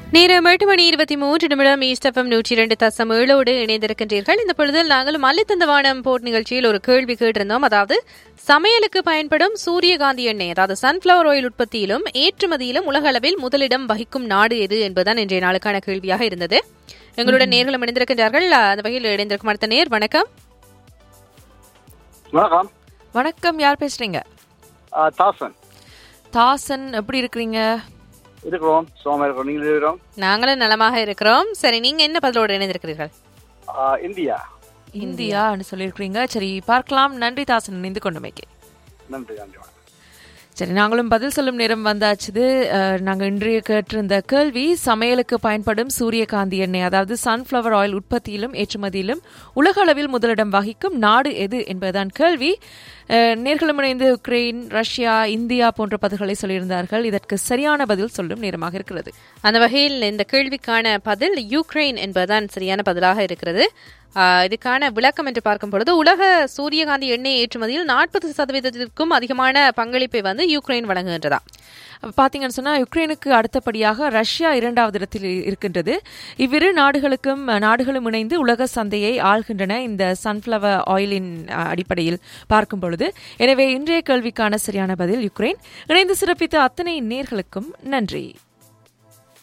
நேரம் எட்டு மணி இருபத்தி மூன்று நிமிடம் ஈஸ்டஃபம் நூற்றி இரண்டு தசம் ஏழோடு இணைந்திருக்கின்றீர்கள் இந்த பொழுதில் நாங்கள் மல்லித்தந்த வானம் போட் நிகழ்ச்சியில் ஒரு கேள்வி கேட்டிருந்தோம் அதாவது சமையலுக்கு பயன்படும் சூரியகாந்தி எண்ணெய் அதாவது சன்ஃபிளவர் ஆயில் உற்பத்தியிலும் ஏற்றுமதியிலும் உலக அளவில் முதலிடம் வகிக்கும் நாடு எது என்பதுதான் இன்றைய நாளுக்கான கேள்வியாக இருந்தது எங்களுடன் நேர்களும் இணைந்திருக்கின்றார்கள் அந்த வகையில் இணைந்திருக்கும் அடுத்த நேர் வணக்கம் வணக்கம் வணக்கம் யார் பேசுறீங்க ஆ, தாசன் தாசன் எப்படி இருக்கிறீங்க இருக்கிறோம் சோமா இருக்கிறோம் நீங்கள் இருக்கிறோம் நாங்களும் நலமாக இருக்கிறோம் சரி நீங்க என்ன பதிலோடு இணைந்திருக்கிறீர்கள் ஆ, இந்தியா இந்தியான்னு சொல்லியிருக்கிறீங்க சரி பார்க்கலாம் நன்றி தாசன் இணைந்து கொண்டமைக்கு நன்றி நன்றி வணக்கம் சரி நாங்களும் பதில் சொல்லும் நேரம் வந்தாச்சுது அஹ், நாங்க இன்றைய கேட்டிருந்த கேள்வி சமையலுக்கு பயன்படும் சூரியகாந்தி எண்ணெய் அதாவது சன்ஃப்ளவர் ஆயில் உற்பத்தியிலும் ஏற்றுமதியிலும் உலக அளவில் முதலிடம் வகிக்கும் நாடு எது என்பதுதான் கேள்வி அஹ், நேர்களும் இணைந்து உக்ரைன் ரஷ்யா இந்தியா போன்ற பதில்களை சொல்லியிருந்தார்கள் இதற்கு சரியான பதில் சொல்லும் நேரமாக இருக்கிறது அந்த வகையில் இந்த கேள்விக்கான பதில் யுக்ரைன் என்பதுதான் சரியான பதிலாக இருக்கிறது ஆஹ் இதுக்கான விளக்கம் என்று பார்க்கும் பொழுது உலக சூரியகாந்தி எண்ணெய் ஏற்றுமதியில் நாற்பது சதவீதத்திற்கும் அதிகமான பங்களிப்பை வந்து யுக்ரைன் வழங்குகின்றதா பாத்தீங்கன்னு சொன்னா யுக்ரைனுக்கு அடுத்தபடியாக ரஷ்யா இரண்டாவது இடத்தில் இ- இருக்கின்றது இவ்விரு நாடுகளுக்கும் அஹ், நாடுகளும் இணைந்து உலக சந்தையை ஆள்கின்றன இந்த சன்ஃப்ளவர் ஆயிலின் அஹ், அடிப்படையில் பார்க்கும் பொழுது எனவே இன்றைய கேள்விக்கான சரியான பதில் யுக்ரைன் இணைந்து சிறப்பித்த அத்தனை நேர்களுக்கும் நன்றி